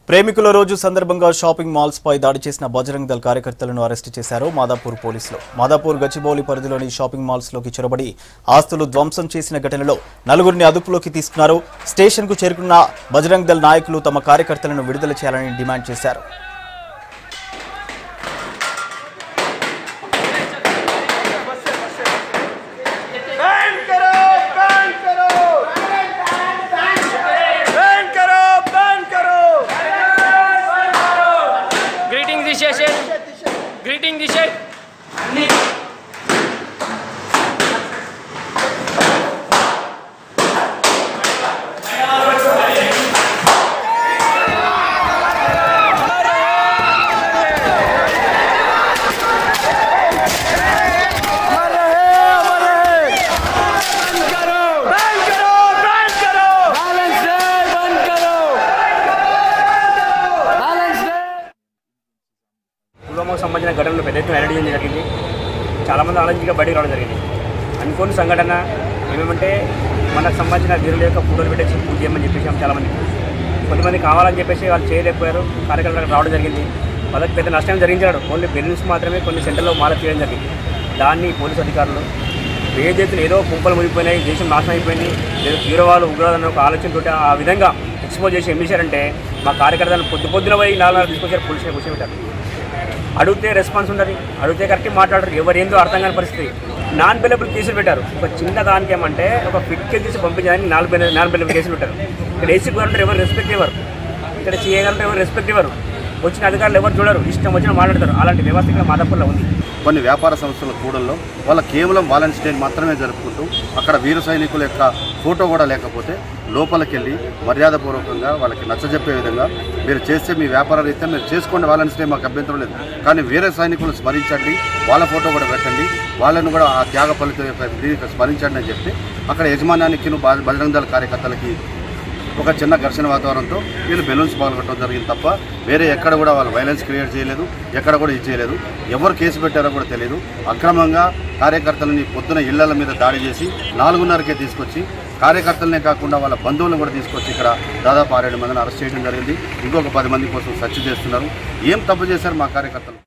ప్రేమికుల రోజు సందర్భంగా షాపింగ్ మాల్స్ పై దాడి చేసిన బజరంగ్ దళ్ కార్యకర్తలను అరెస్టు చేశారు మాదాపూర్ పోలీసులు మాదాపూర్ గచ్చిబౌలి పరిధిలోని షాపింగ్ మాల్స్ లోకి చొరబడి ఆస్తులు ధ్వంసం చేసిన ఘటనలో నలుగురిని అదుపులోకి తీసుకున్నారు స్టేషన్ కు చేరుకున్న బజరంగ్ దళ్ నాయకులు తమ కార్యకర్తలను విడుదల చేయాలని డిమాండ్ చేశారు बैन करो बैन करो बैन करो बैन करो greeting the session greeting the session ban करो बैन करो పుల్వామాకు సంబంధించిన ఘటనలు పెద్ద ఎత్తున వెల్లడి చేయడం జరిగింది చాలామంది ఆలోచించగా బయటికి రావడం జరిగింది అనుకోని సంఘటన ఏమేమంటే మనకు సంబంధించిన వీరుల యొక్క ఫోటోలు పెట్టేసి పూజ చేయమని చెప్పేసి చాలామంది కొంతమంది కావాలని చెప్పేసి వాళ్ళు చేయలేకపోయారు కార్యకర్తలకు రావడం జరిగింది వాళ్ళకి పెద్ద నష్టం జరిగించాడు ఓన్లీ బెలూన్స్ మాత్రమే కొన్ని సెంటర్లో మారప్ చేయడం జరిగింది దాన్ని పోలీసు అధికారులు ఏదైతే ఏదో కుంపలు మునిగిపోయినాయి దేశం నాశనం అయిపోయింది లేదా తీవ్రవాళ్ళు ఉగ్రవాదం ఒక ఆలోచనతో ఆ విధంగా ఎక్స్పోజ్ చేసి ఏం చేశారంటే మా కార్యకర్తలను పొద్దు పొద్దున పోయి నాలుగు తీసుకొచ్చారు పోలీసులు కూర్చోబెట్టారు అడిగితే రెస్పాన్స్ ఉండదు అడిగితే కరెక్ట్ మాట్లాడరు ఎవరు ఏందో అర్థం కాని పరిస్థితి నాన్ బెలబుల్ కేసులు పెట్టారు ఒక చిన్న దానికి ఏమంటే ఒక ఫిట్కి తీసి పంపించడానికి నాలుగు బెల నాన్ బెలబుల్ కేసులు పెట్టారు ఇక్కడ ఏసీ గవర్నమెంట్ ఎవరు రెస్పెక్ట్ ఇవ్వరు ఇక్కడ సీఏ గారు ఎవరు రెస్పెక్ట్ ఇవ్వరు వచ్చిన అధికారులు ఎవరు చూడరు ఇష్టం వచ్చిన మాట్లాడతారు అలాంటి వ్యవస్థ ఇక్కడ మాదాపూర్లో ఉంది కొన్ని వ్యాపార సంస్థల కూడల్లో వాళ్ళ కేవలం వాలంటీర్ డే మాత్రమే జరుపుకుంటూ అక్కడ వీర సైనికుల యొక్క ఫోటో కూడా లేకపోతే లోపలికి వెళ్ళి మర్యాదపూర్వకంగా వాళ్ళకి నచ్చజెప్పే విధంగా మీరు చేస్తే మీ వ్యాపార రీత్యా మీరు చేసుకోండి వాలంటీర్ డే మాకు అభ్యంతరం లేదు కానీ వీర సైనికులు స్మరించండి వాళ్ళ ఫోటో కూడా పెట్టండి వాళ్ళను కూడా ఆ త్యాగ ఫలితం యొక్క దీనికి స్మరించండి అని చెప్పి అక్కడ యజమానానికి బజరంగ దళ కార్యకర్తలకి ఒక చిన్న ఘర్షణ వాతావరణంతో వీళ్ళు బెలూన్స్ పాల్గొట్టడం జరిగింది తప్ప వేరే ఎక్కడ కూడా వాళ్ళు వైలెన్స్ క్రియేట్ చేయలేదు ఎక్కడ కూడా ఇది చేయలేదు ఎవరు కేసు పెట్టారో కూడా తెలియదు అక్రమంగా కార్యకర్తలని పొద్దున ఇళ్ల మీద దాడి చేసి నాలుగున్నరకే తీసుకొచ్చి కార్యకర్తలనే కాకుండా వాళ్ళ బంధువులను కూడా తీసుకొచ్చి ఇక్కడ దాదాపు ఆరేడు మందిని అరెస్ట్ చేయడం జరిగింది ఇంకొక పది మంది కోసం సెర్చ్ చేస్తున్నారు ఏం తప్పు చేశారు మా కార్యకర్తలు